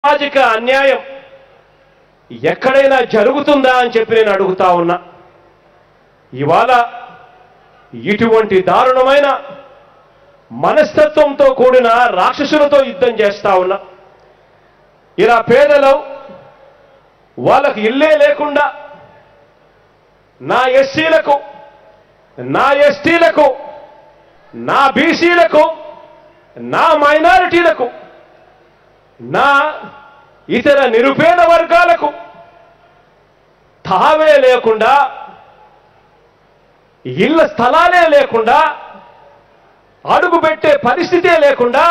సామాజిక అన్యాయం ఎక్కడైనా జరుగుతుందా అని చెప్పి నేను అడుగుతా ఉన్నా ఇవాళ ఇటువంటి దారుణమైన మనస్తత్వంతో కూడిన రాక్షసులతో యుద్ధం చేస్తా ఉన్నా ఇలా పేదలు వాళ్ళకు ఇల్లే లేకుండా నా ఎస్సీలకు నా ఎస్టీలకు నా బీసీలకు నా మైనారిటీలకు నా ఇతర నిరుపేద వర్గాలకు తావే లేకుండా ఇళ్ళ స్థలాలే లేకుండా అడుగు పెట్టే పరిస్థితే లేకుండా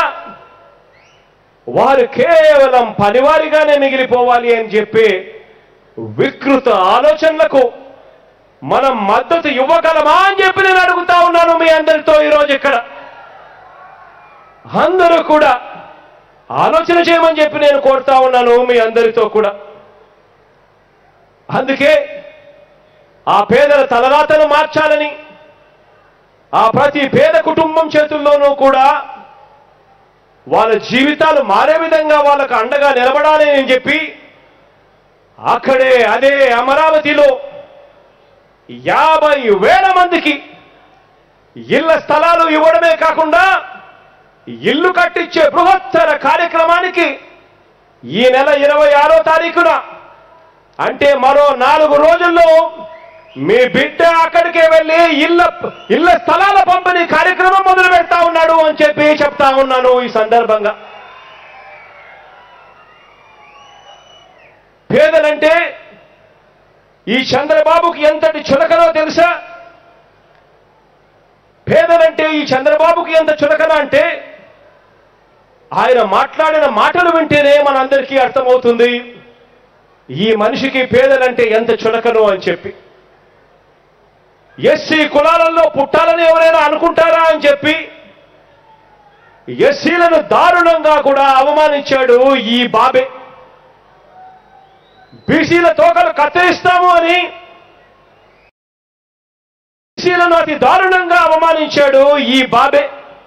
వారు కేవలం పనివారిగానే మిగిలిపోవాలి అని చెప్పి వికృత ఆలోచనలకు మనం మద్దతు ఇవ్వగలమా అని చెప్పి నేను అడుగుతా ఉన్నాను మీ అందరితో ఈరోజు ఇక్కడ అందరూ కూడా ఆలోచన చేయమని చెప్పి నేను కోరుతా ఉన్నాను మీ అందరితో కూడా అందుకే ఆ పేదల తలరాతను మార్చాలని ఆ ప్రతి పేద కుటుంబం చేతుల్లోనూ కూడా వాళ్ళ జీవితాలు మారే విధంగా వాళ్ళకు అండగా నిలబడాలి అని చెప్పి అక్కడే అదే అమరావతిలో యాభై వేల మందికి ఇళ్ల స్థలాలు ఇవ్వడమే కాకుండా ఇల్లు కట్టించే బృహత్తర కార్యక్రమానికి ఈ నెల ఇరవై ఆరో తారీఖున అంటే మరో నాలుగు రోజుల్లో మీ బిడ్డ అక్కడికే వెళ్ళి ఇళ్ళ ఇళ్ళ స్థలాల పంపిణీ కార్యక్రమం మొదలు పెడతా ఉన్నాడు అని చెప్పి చెప్తా ఉన్నాను ఈ సందర్భంగా పేదలంటే ఈ చంద్రబాబుకి ఎంతటి చులకనో తెలుసా పేదలంటే ఈ చంద్రబాబుకి ఎంత చులకన అంటే ఆయన మాట్లాడిన మాటలు వింటేనే మనందరికీ అర్థమవుతుంది ఈ మనిషికి పేదలంటే ఎంత చులకను అని చెప్పి ఎస్సీ కులాలలో పుట్టాలని ఎవరైనా అనుకుంటారా అని చెప్పి ఎస్సీలను దారుణంగా కూడా అవమానించాడు ఈ బాబే బీసీల తోకలు కత్తిరిస్తాము అని బీసీలను అతి దారుణంగా అవమానించాడు ఈ బాబే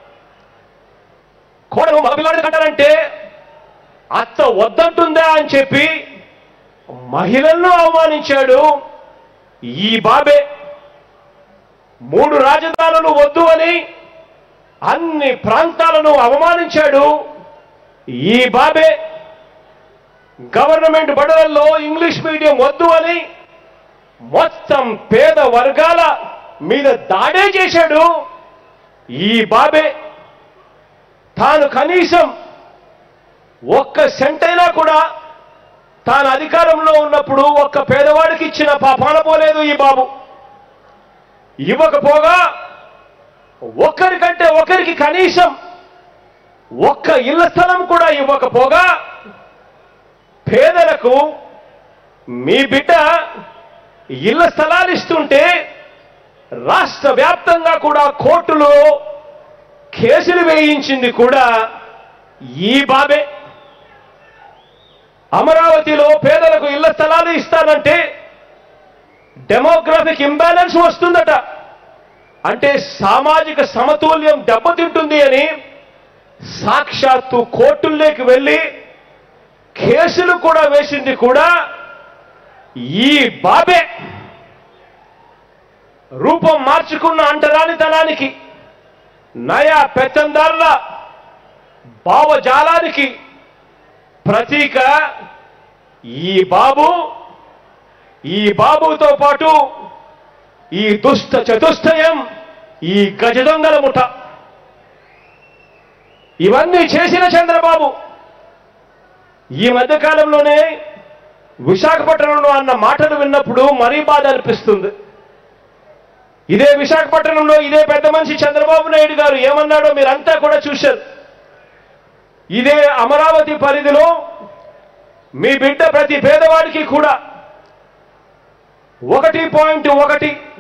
కోడలు మగపిల్లాడు కంటారంటే అత్త వద్దంటుందా అని చెప్పి మహిళలను అవమానించాడు ఈ బాబే మూడు రాజధానులు వద్దు అని అన్ని ప్రాంతాలను అవమానించాడు ఈ బాబే గవర్నమెంట్ బడులలో ఇంగ్లీష్ మీడియం వద్దు అని మొత్తం పేద వర్గాల మీద దాడే చేశాడు ఈ బాబే తాను కనీసం ఒక్క సెంట్ అయినా కూడా తాను అధికారంలో ఉన్నప్పుడు ఒక్క పేదవాడికి ఇచ్చిన పాపాన పోలేదు ఈ బాబు ఇవ్వకపోగా ఒక్కరికంటే ఒకరికి కనీసం ఒక్క ఇళ్ల స్థలం కూడా ఇవ్వకపోగా పేదలకు మీ బిడ్డ ఇళ్ల స్థలాలు ఇస్తుంటే రాష్ట్ర వ్యాప్తంగా కూడా కోర్టులో కేసులు వేయించింది కూడా ఈ బాబే అమరావతిలో పేదలకు ఇళ్ల స్థలాలు ఇస్తానంటే డెమోగ్రఫిక్ ఇంబ్యాలెన్స్ వస్తుందట అంటే సామాజిక సమతుల్యం దెబ్బతింటుంది అని సాక్షాత్తు కోర్టుల్లోకి వెళ్ళి కేసులు కూడా వేసింది కూడా ఈ బాబే రూపం మార్చుకున్న అంటరానితనానికి నయా పెత్తందారుల భావజాలానికి ప్రతీక ఈ బాబు ఈ బాబుతో పాటు ఈ దుష్ట చతుష్టయం ఈ గజ దొంగల ముఠ ఇవన్నీ చేసిన చంద్రబాబు ఈ మధ్య కాలంలోనే విశాఖపట్నంలో అన్న మాటలు విన్నప్పుడు మరీ బాధ అనిపిస్తుంది ఇదే విశాఖపట్నంలో ఇదే పెద్ద మనిషి చంద్రబాబు నాయుడు గారు ఏమన్నాడో మీరంతా కూడా చూశారు ఇదే అమరావతి పరిధిలో మీ బిడ్డ ప్రతి పేదవాడికి కూడా ఒకటి పాయింట్ ఒకటి